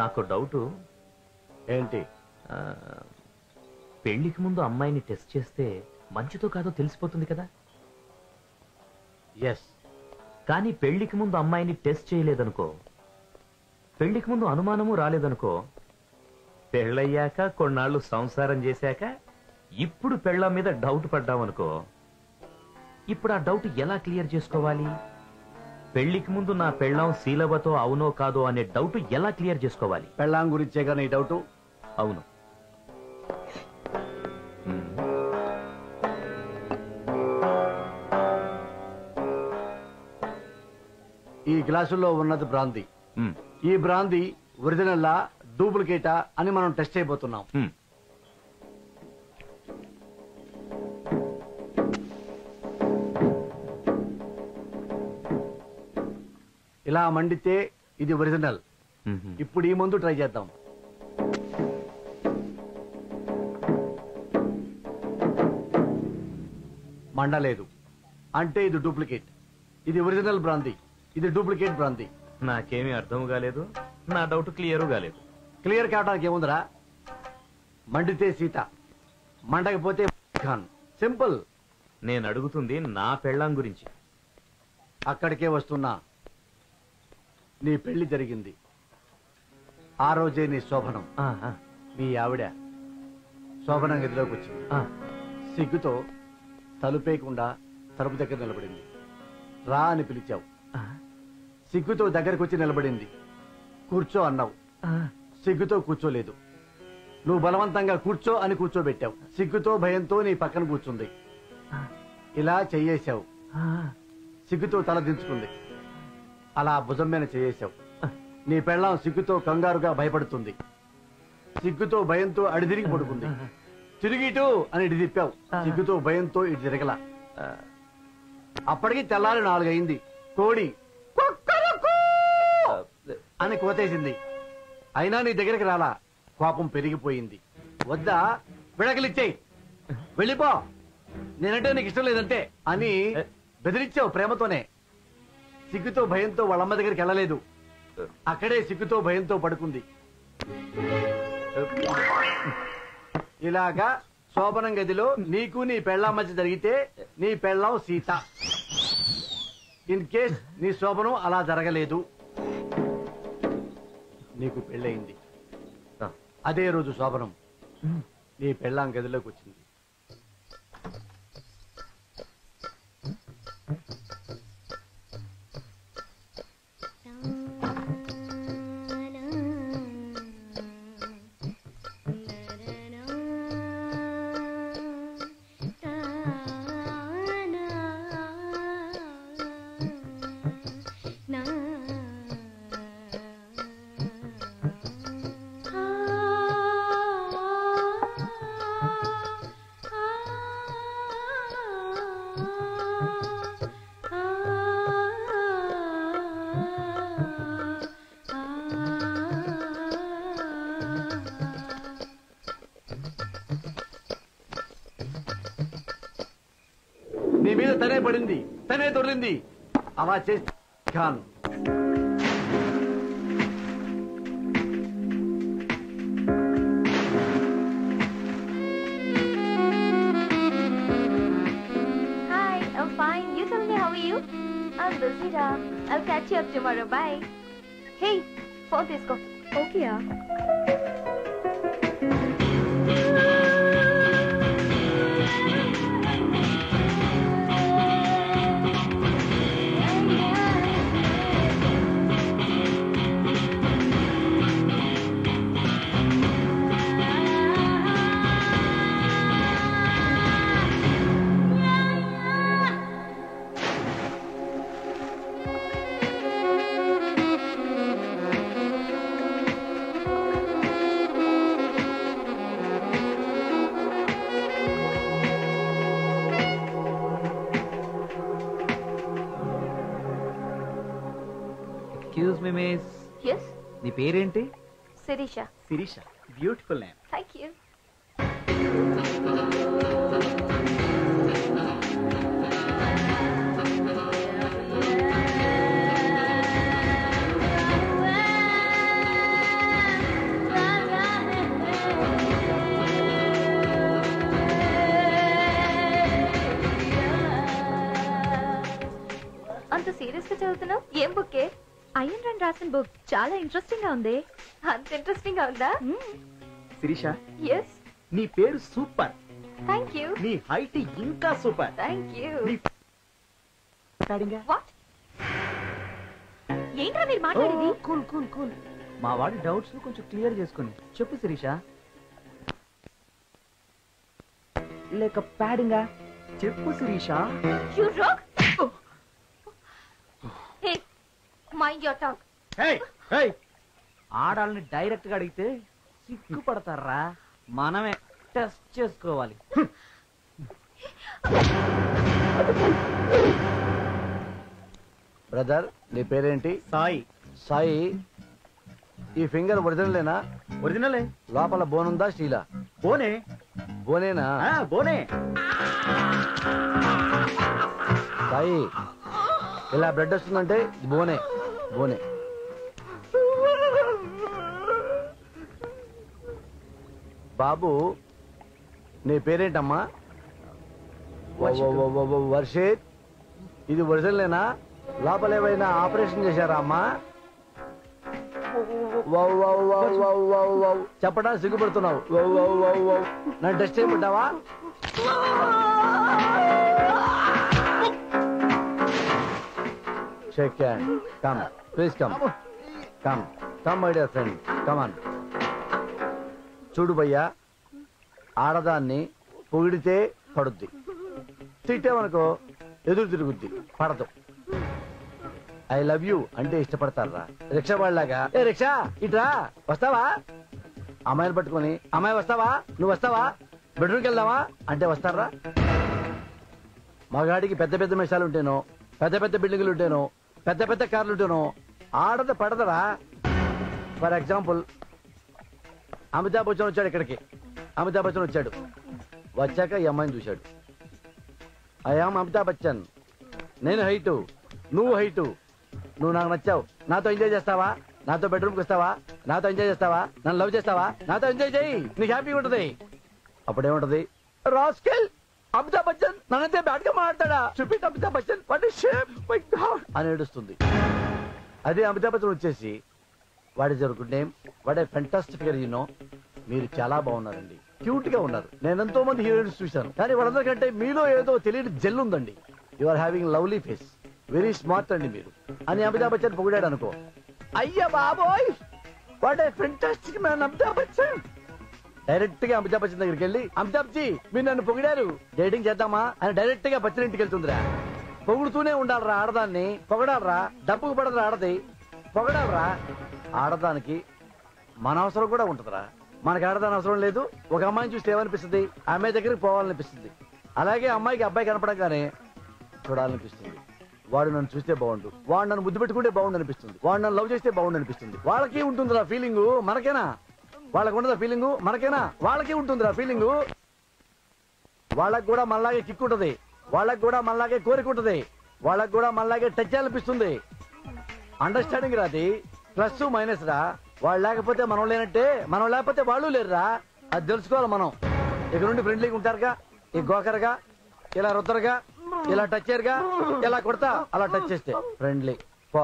నాకు డౌట్ ఏంటి పెళ్లికి ముందు అమ్మాయిని టెస్ట్ చేస్తే మంచితో కాదో తెలిసిపోతుంది కదా ఎస్ కానీ పెళ్లికి ముందు అమ్మాయిని టెస్ట్ చేయలేదనుకో పెళ్లికి ముందు అనుమానము రాలేదనుకో పెళ్ళయ్యాక కొన్నాళ్ళు సంసారం చేశాక ఇప్పుడు పెళ్ళ మీద డౌట్ పడ్డామనుకో ఇప్పుడు ఆ డౌట్ ఎలా క్లియర్ చేసుకోవాలి పెళ్లికి ముందు నా పెళ్ళాం శీలవతో అవునో కాదో అనే డౌట్ ఎలా క్లియర్ చేసుకోవాలి పెళ్ళాం గురించేగా నీ డౌట్ అవును మ్మ్. ఈ గ్లాసుల్లో ఉన్నది బ్రాంతి మ్మ్. ఈ బ్రాంతి ఒరిజినల్లా డూప్లికేటా అని మనం టెస్ట్ చేయబోతున్నాం మ్మ్. ఇలా మండితే ఇది ఒరిజినల్ మ్మ్. ఇప్పుడు ఈ మందు ట్రై చేద్దాం మండలేదు అంటే ఇది డూప్లికేట్ ఇది ఒరిజినల్ బ్రాంతి ఇది డూప్లికేట్ బ్రాంతి నాకేమీ అర్థం కాలేదు నా డౌట్ క్లియర్ కాలేదు క్లియర్ కావడానికి ఏముందిరా మండితే సీత మండకపోతే ఖాన్ సింపుల్ నేను అడుగుతుంది నా పెళ్ళాం గురించి అక్కడికే వస్తున్నా నీ పెళ్లి జరిగింది ఆ రోజే నీ శోభనం ఆ, ఆ, మీ ఆవిడ శోభనం గదిలోకి వచ్చింది ఆ. సిగ్గుతో తలుపేయకుండా తలుపు దగ్గర నిలబడింది రా అని పిలిచావు ఆ, సిగ్గుతో దగ్గరకు వచ్చి నిలబడింది కూర్చో అన్నావు ఆ. సిగ్గుతో కూర్చోలేదు నువ్వు బలవంతంగా కూర్చో అని కూర్చోబెట్టావు సిగ్గుతో భయంతో నీ పక్కన కూర్చుంది ఇలా చెయ్యేశావు ఆ. సిగ్గుతో తల దించుకుంది అలా భుజం మీద చేయేశావు నీ పెళ్ళాం సిగ్గుతో కంగారుగా భయపడుతుంది సిగ్గుతో భయంతో అడిదిరిగి పడుకుంది తిరిగి ఇటు అని ఇటు తిప్పావు సిగ్గుతో భయంతో ఇటు తిరగల అప్పటికి తెల్లారి నాలుగయింది కోడి కుక్కరుకు అని కోతేసింది అయినా నీ దగ్గరికి రాలా కోపం పెరిగిపోయింది వద్దా విడకలిచ్చేయి వెళ్ళిపో నేనంటే నీకు ఇష్టం లేదంటే అని బెదిరించావు ప్రేమతోనే సిగ్గుతో భయంతో వాళ్ళమ్మ దగ్గరికి వెళ్ళలేదు అక్కడే సిగ్గుతో భయంతో పడుకుంది ఇలాగా శోభనం గదిలో నీకు నీ పెళ్ళాం మధ్య జరిగితే నీ పెళ్ళాం సీత ఇన్ కేస్ నీ శోభనం అలా జరగలేదు నీకు పెళ్ళయింది ఆ. అదే రోజు శోభనం నీ పెళ్ళాం గదిలోకి వచ్చింది నీ మీద తనే పడింది తనే దొరింది అలా చేసి Khan Hi, I'm fine. You tell me how are you? I'm busy, Ra. I'll catch you up tomorrow. Bye. Hey, phone తీసుకో okay excuse me miss yes నీ పేరేంటి Sirisha Sirisha beautiful name thank you serious గా చదువుతున్నావు ఏం బుక్కే అయ్యన్ రన్ రాసిన book చాలా interesting గా ఉంది అంత ఇంట్రెస్టింగ్ గా ఉందా శిరీష ఎస్ నీ పేరు సూపర్ థ్యాంక్ యూ నీ హైట్ ఇంకా సూపర్ థ్యాంక్ యూ నీ- పాడింగా వాట్ ఏంట్రా మీరు మాట్లాడేది కూల్ కూల్ కూల్ మా వాడి డౌట్స్ కొంచెం క్లియర్ చేసుకుని చెప్పు శిరీష లేక ప్యాడింగా చెప్పు Sirisha you rock hey mind your talk ఆడాలని డైరెక్ట్ గా అడిగితే సిగ్గుపడతారా మనమే టెస్ట్ చేసుకోవాలి బ్రదర్ నీ పేరేంటి సాయి సాయి ఈ ఫింగర్ ఒరిజినలేనా ఒరిజినలే లోపల బోన్ ఉందా స్టీలా బోనే బోనేనా ఆ, బోనే సాయి ఇలా బ్లడ్ వస్తుందంటే ఇది బోనే బోనే బాబు నీ పేరేంటమ్మా వ- వ- వ- వ- వ- వర్షిత్ ఇది ఒరిజినలేనా లోపల ఏమైనా ఆపరేషన్ చేశారా అమ్మా wow, wow, wow, wow, wow, wow. చెప్పడానికి సిగ్గుపడుతున్నావు వౌ, వౌ, వౌ, వౌ. నన్ను టెస్ట్ చేయమంటావా shake hand come please come come come my dear friend come on చూడు భయ్యా ఆడదాన్ని పొగిడితే పడుద్ది తిట్టామనుకో ఎదురు తిరుగుద్ది పడదు ఐ లవ్ యూ అంటే ఇష్టపడతారా రిక్షా వాళ్ళలాగా ఏ రిక్షా ఇట్రా వస్తావా అమ్మాయిని పట్టుకొని అమ్మాయి వస్తావా నువ్వు వస్తావా బెడ్రూమ్కి వెళ్దావా అంటే వస్తారా మగాడికి పెద్ద పెద్ద మిషాలు ఉంటేనో పెద్ద పెద్ద బిల్డింగులు ఉంటేనో పెద్ద పెద్ద కార్లు ఉంటేనో ఆడద పడదరా ఫర్ ఎగ్జాంపుల్ అమితాబ్ బచ్చన్ వచ్చాడు ఇక్కడికి అమితాబ్ బచ్చన్ వచ్చాడు వచ్చాక ఈ అమ్మాయిని చూశాడు ఐఆమ్ అమితాబ్ బచ్చన్ నేను హైటు నువ్వు హైటు నువ్వు నాకు నచ్చావు నాతో ఎంజాయ్ చేస్తావా నాతో బెడ్రూమ్కి వస్తావా నాతో ఎంజాయ్ చేస్తావా నన్ను లవ్ చేస్తావా నాతో ఎంజాయ్ చేయి నీకు హ్యాపీగా ఉంటది అప్పుడేముంటది రాస్కెల్ అమితాబ్ బచ్చన్ నన్నైతే బ్యాడ్ గా మాట్లాడా చూపి Amitabh Bachchan what shape my god అని ఏడుస్తుంది అదే అమితాబ్ బచ్చన్ వచ్చేసి what is your good name what a fantastic figure you know మీరు చాలా బాగున్నారండి క్యూట్ గా ఉన్నారు నేను ఎంతో మంది హీరోయిన్స్ చూశాను కానీ వాళ్ళందరికంటే మీలో ఏదో తెలియని జెల్ ఉందండి you are having lovely face very smart అండి మీరు అని అమితాబ్ బచ్చన్ పొగిడాడు అనుకో అయ్యా బాబోయ్ what a fantastic man Amitabh Bachchan direct గా అమితాబ్ బచ్చన్ దగ్గరికి వెళ్ళి అమితాబ్ జీ మీరు నన్ను పొగిడారు డేటింగ్ చేద్దామా అని డైరెక్ట్ గా బచ్చన్ ఇంటికి వెళ్తుందిరా పొగుడుతూనే ఉండాలరా ఆడదాన్ని పొగడాలరా డబ్బుకు పడదురా ఆడది పొగడాలరా ఆడదానికి మన అవసరం కూడా ఉంటుందిరా మనకి ఆడదాని అవసరం లేదు ఒక అమ్మాయిని చూస్తే ఏమనిపిస్తుంది ఆ అమ్మాయి దగ్గరికి పోవాలనిపిస్తుంది అలాగే అమ్మాయికి అబ్బాయి కనపడగానే చూడాలనిపిస్తుంది వాడు నన్ను చూస్తే బాగుండు వాడు నన్ను ముద్దు పెట్టుకుంటే బాగుండు అనిపిస్తుంది వాడు నన్ను లవ్ చేస్తే బాగుండు అనిపిస్తుంది వాళ్ళకి ఉంటుందిరా ఫీలింగ్ మనకేనా వాళ్ళకి ఉండదా ఫీలింగ్ మనకేనా వాళ్ళకి ఉంటుందిరా ఫీలింగ్ వాళ్ళకి కూడా మనలాగే కిక్ ఉంటది వాళ్ళకి కూడా మనలాగే కోరిక ఉంటది వాళ్ళకి కూడా మనలాగే టచ్ అనిపిస్తుంది అండర్స్టాండింగ్ రాది ప్లస్ మైనస్ రా వాళ్ళు లేకపోతే మనం లేనట్టే మనం లేకపోతే వాళ్ళు లేరురా అది తెలుసుకోవాలి మనం ఇక నుండి ఫ్రెండ్లీగా ఉంటారుగా ఈ గోకరగా ఇలా రుద్దరుగా ఇలా టచ్ చేయరుగా ఇలా కొడతా అలా టచ్ చేస్తే ఫ్రెండ్లీ పో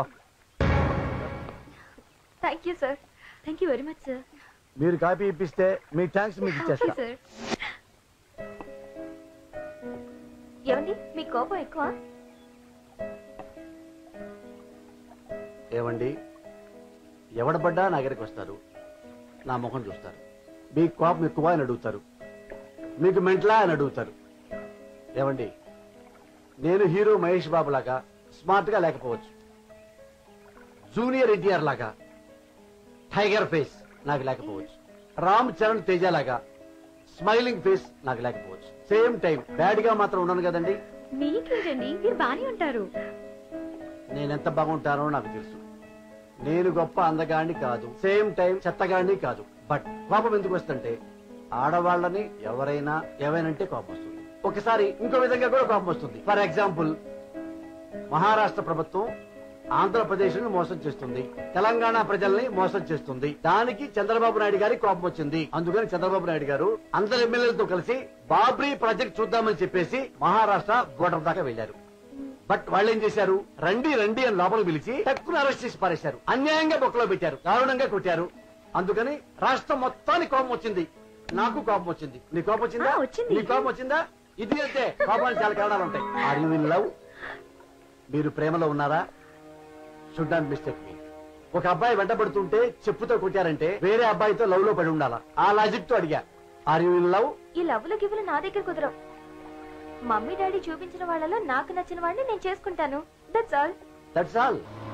thank you sir thank you very much sir మీరు కాపీ ఇప్పిస్తే మీ థ్యాంక్స్ మీకు ఓకే ఇచ్చేస్తా సార్ ఏమండి మీ కోపం ఎక్కువ ఏమండి ఎవడబడ్డా నా దగ్గరికి వస్తారు నా ముఖం చూస్తారు మీకు కోపం ఎక్కువ అని అడుగుతారు మీకు మెంట్లా అని అడుగుతారు ఏమండి నేను హీరో మహేష్ బాబు లాగా స్మార్ట్ గా లేకపోవచ్చు జూనియర్ ఎన్టీఆర్ లాగా టైగర్ ఫేస్ నాకు లేకపోవచ్చు రామ్ చరణ్ తేజ లాగా స్మైలింగ్ ఫేస్ నాకు లేకపోవచ్చు సేమ్ టైం బ్యాడ్ గా మాత్రం ఉన్నాను కదండి మీకేంటండి మీరు బానే ఉంటారు నేనెంత బాగుంటానో నాకు తెలుసు నేను గొప్ప అందగాడిని కాదు సేమ్ టైం చెత్తగాడిని కాదు బట్ కోపం ఎందుకు వస్తుంటే ఆడవాళ్ళని ఎవరైనా ఏవైనంటే కోపం వస్తుంది ఒకసారి ఇంకో విధంగా కూడా కోపం వస్తుంది ఫర్ ఎగ్జాంపుల్ మహారాష్ట్ర ప్రభుత్వం ఆంధ్రప్రదేశ్ ను మోసం చేస్తుంది తెలంగాణ ప్రజల్ని మోసం చేస్తుంది దానికి చంద్రబాబు నాయుడు గారి కోపం వచ్చింది అందుకని చంద్రబాబు నాయుడు గారు అందరు ఎమ్మెల్యేలతో కలిసి బాబ్రీ ప్రాజెక్ట్ చూద్దామని చెప్పేసి మహారాష్ట్ర బోర్డర్ దాకా వెళ్లారు బట్ వాళ్ళు ఏం చేశారు రండి రండి అని లోపలికి పిలిచి టక్కున అరెస్ట్ చేసి పారేశారు అన్యాయంగా బొక్కలో పెట్టారు దారుణంగా కొట్టారు అందుకని రాష్ట్రం మొత్తానికి కోపం వచ్చింది నాకు కోపం వచ్చింది నీ కోపం వచ్చిందా ఆ, వచ్చింది. నీ కోపం వచ్చిందా ఇది అంతే కోపానికి చాలా కారణాలు ఉంటాయి ఆర్ యు ఇన్ లవ్ మీరు ప్రేమలో ఉన్నారా షుడ్ నాట్ మిస్టేక్ మీ ఒక అబ్బాయి వెంటబడుతుంటే చెప్పుతో కొట్టారంటే వేరే అబ్బాయితో లవ్ లో పడి ఉండాలా ఆ లాజిక్ తో అడిగా ఆర్ యు ఇన్ లవ్ ఈ లవ్లు గివ్వులు నా దగ్గర కుదరవు మమ్మీ డాడీ చూపించిన వాళ్ళలో నాకు నచ్చిన వాడిని నేను చేసుకుంటాను దట్స్ ఆల్ దట్స్ ఆల్